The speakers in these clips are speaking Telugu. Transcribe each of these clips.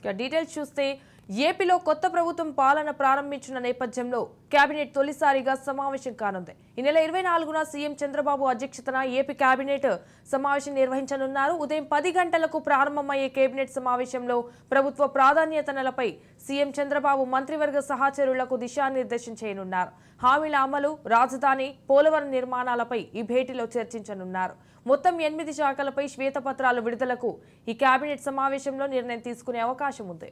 ఇక డీటెయిల్స్ చూస్తే ఏపీలో కొత్త ప్రభుత్వం పాలన ప్రారంభించిన నేపథ్యంలో కేబినెట్ తొలిసారిగా సమావేశం కానుంది ఈ నెల ఇరవై నాలుగున సీఎం చంద్రబాబు అధ్యక్షతన ఏపీ కేబినెట్ సమావేశం నిర్వహించనున్నారు ఉదయం పది గంటలకు ప్రారంభమయ్యే కేబినెట్ సమావేశంలో ప్రభుత్వ ప్రాధాన్యతలపై సీఎం చంద్రబాబు మంత్రివర్గ సహచరులకు దిశానిర్దేశం చేయనున్నారు హామీల అమలు రాజధాని పోలవరం నిర్మాణాలపై ఈ భేటీలో చర్చించనున్నారు మొత్తం ఎనిమిది శాఖలపై శ్వేతపత్రాల విడుదలకు ఈ కేబినెట్ సమావేశంలో నిర్ణయం తీసుకునే అవకాశం ఉంది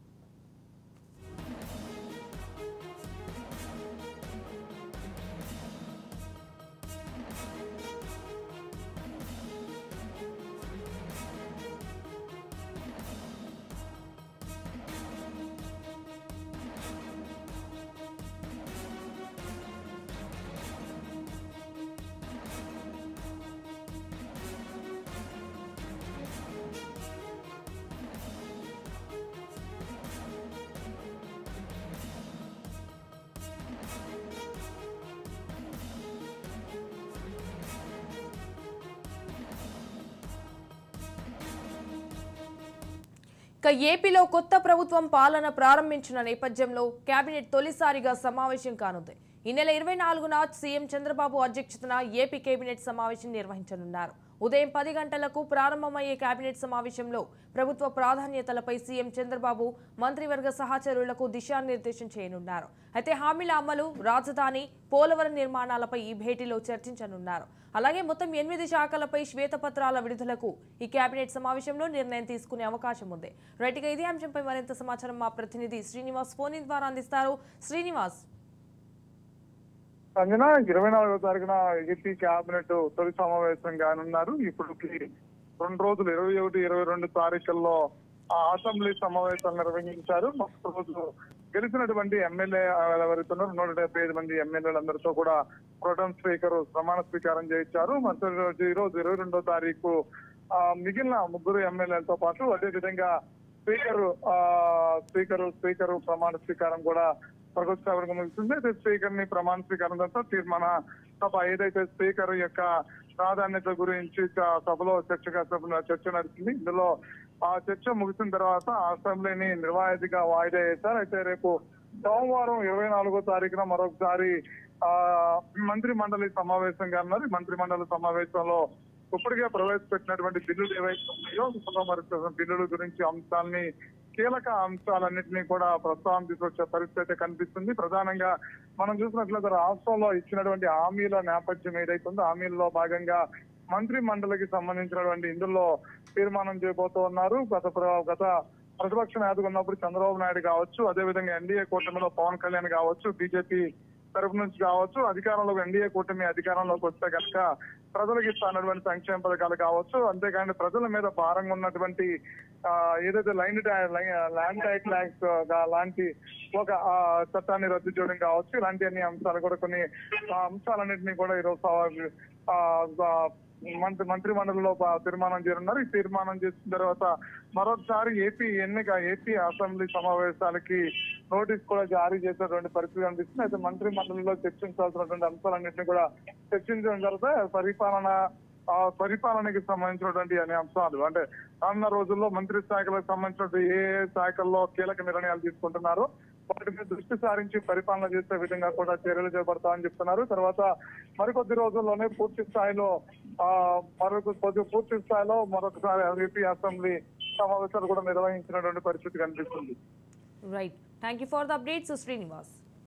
ఇక ఏపీలో కొత్త ప్రభుత్వం పాలన ప్రారంభించిన నేపథ్యంలో కేబినెట్ తొలిసారిగా సమావేశం కానుంది ఈ నెల ఇరవై నాలుగున సీఎం చంద్రబాబు అధ్యక్షతన ఏపీ కేబినెట్ సమావేశం నిర్వహించనున్నారు ఉదయం పది గంటలకు ప్రారంభమయ్యే కేబినెట్ సమావేశంలో ప్రభుత్వ ప్రాధాన్యతలపై సీఎం చంద్రబాబు మంత్రివర్గ సహచరులకు దిశానిర్దేశం చేయనున్నారు అయితే హామీల అమలు రాజధాని పోలవరం నిర్మాణాలపై ఈ భేటీలో చర్చించనున్నారు అలాగే మొత్తం ఎనిమిది శాఖలపై శ్వేతపత్రాల విడుదలకు ఈ కేబినెట్ సమావేశంలో నిర్ణయం తీసుకునే అవకాశం ఉంది రైట్గా ఇదే అంశంపై మరింత సమాచారం మా ప్రతినిధి శ్రీనివాస్ ఫోన్ ఇన్ ద్వారా అందిస్తారు శ్రీనివాస్ సంజన ఇరవై నాలుగో తారీఖున ఏపీ కేబినెట్ తొలి సమావేశం కానున్నారు ఇప్పుడు రెండు రోజులు ఇరవై ఒకటి ఇరవై రెండు తారీఖుల్లో ఆ అసెంబ్లీ సమావేశాలు నిర్వహించారు మొదటి రోజు గెలిచినటువంటి ఎమ్మెల్యే ఎవరైతే ఉన్నారో నూట డెబ్బై ఐదు మంది ఎమ్మెల్యేలందరితో కూడా ప్రొటం స్పీకర్ ప్రమాణ స్వీకారం చేయించారు మరుసటి రోజు ఈ రోజు ఇరవై రెండో తారీఖు ఆ, మిగిలిన ముగ్గురు ఎమ్మెల్యేలతో పాటు అదే విధంగా స్పీకర్ ఆ, స్పీకర్ స్పీకర్ ప్రమాణ స్వీకారం కూడా ప్రగోత్సవం ముగుస్తుంది అయితే స్పీకర్ ని ప్రమాణ స్వీకారం తర్వాత తీర్మాన సభ ఏదైతే స్పీకర్ యొక్క ప్రాధాన్యత గురించి చ- సభలో చర్చగా సభ చర్చ నడిచింది ఇందులో ఆ చర్చ ముగిసిన తర్వాత అసెంబ్లీని నిర్వాహితిగా వాయిదా వేశారు అయితే రేపు సోమవారం ఇరవై నాలుగో తారీఖున మరొకసారి ఆ మంత్రి మండలి సమావేశంగా ఉన్నారు ఈ మంత్రి మండలి సమావేశంలో ఇప్పటికే ప్రవేశపెట్టినటువంటి బిల్లులు ఏవైతే ఉన్నాయో మరి బిల్లుల గురించి అంశాలని కీలక అంశాలన్నింటినీ కూడా ప్రస్తావన తీసుకొచ్చే పరిస్థితి అయితే కనిపిస్తుంది ప్రధానంగా మనం చూసినట్లయితే రాష్ట్రంలో ఇచ్చినటువంటి హామీల నేపథ్యం ఏదైతే ఉందో హామీల్లో భాగంగా మంత్రి మండలికి సంబంధించినటువంటి ఇందులో తీర్మానం చేయబోతూ ఉన్నారు గత ప్ర- గత ప్రతిపక్ష నేతగా ఉన్నప్పుడు చంద్రబాబు నాయుడు కావచ్చు అదేవిధంగా ఎన్డీఏ కూటమిలో పవన్ కళ్యాణ్ కావచ్చు బీజేపీ తరపు నుంచి కావచ్చు అధికారంలో ఎన్డీఏ కూటమి అధికారంలోకి వస్తే కనుక ప్రజలకు ఇస్తున్నటువంటి సంక్షేమ పథకాలు కావచ్చు అంతేకాని ప్రజల మీద భారంగా ఉన్నటువంటి ఆ, ఏదైతే లైన్ ట్యా- లై- ల్యాండ్ ట్యాక్స్ ల్యాక్స్ లాంటి ఒక ఆ, చట్టాన్ని రద్దు చేయడం కావచ్చు ఇలాంటి అన్ని అంశాలు కూడా కొన్ని ఆ, అంశాలన్నింటినీ కూడా ఈరోజు సభ- ఆ, ఆ, మంత్రి మంత్రి మండలిలో ప- తీర్మానం చేయనున్నారు ఈ తీర్మానం చేసిన తర్వాత మరొకసారి ఏపీ ఎన్నిక ఏపీ అసెంబ్లీ సమావేశాలకి నోటీస్ కూడా జారీ చేసేటువంటి పరిస్థితి కనిపిస్తుంది అయితే మంత్రి మండలిలో చర్చించాల్సినటువంటి అంశాలన్నింటినీ కూడా చర్చించడం తర్వాత పరిపాలన ఆ పరిపాలనకి సంబంధించినటువంటి అనే అంశాలు అంటే రానున్న రోజుల్లో మంత్రి శాఖలకు సంబంధించినటువంటి ఏ ఏ శాఖల్లో కీలక నిర్ణయాలు తీసుకుంటున్నారు వాటి మీద దృష్టి సారించి పరిపాలన చేసే విధంగా కూడా చర్యలు చేపడతామని చెప్తున్నారు తర్వాత మరికొద్ది రోజుల్లోనే పూర్తి స్థాయిలో ఆ మరొక కొద్ది పూర్తి స్థాయిలో మరొకసారి ఏపీ అసెంబ్లీ సమావేశాలు కూడా నిర్వహించినటువంటి పరిస్థితి కనిపిస్తుంది right thank you for the updates Srinivas